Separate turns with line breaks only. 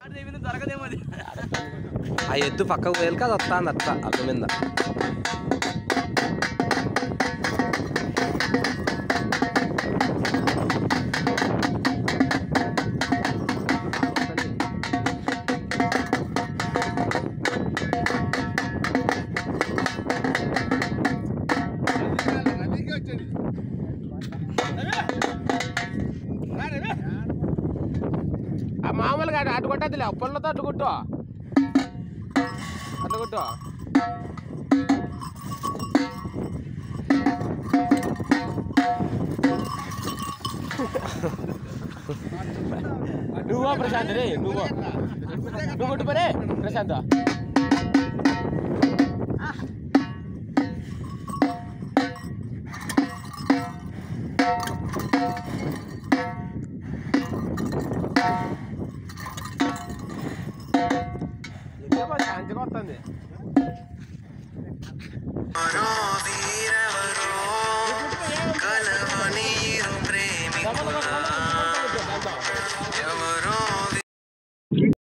దొరకదేమో అది
ఆ ఎద్దు పక్కకు వేలుక అది వస్తుంది అట్ట అక్క మీద ఆ మామూలుగా అటు- అటు కొట్టద్దులే పుల్లతో అటు కొట్టు అటు కొట్టు నువ్వో ప్రశాంత్ రే నువ్వు నువ్వు కొట్టు పరే ప్రశాంత్ శాంతిగా వస్తుంది
మరో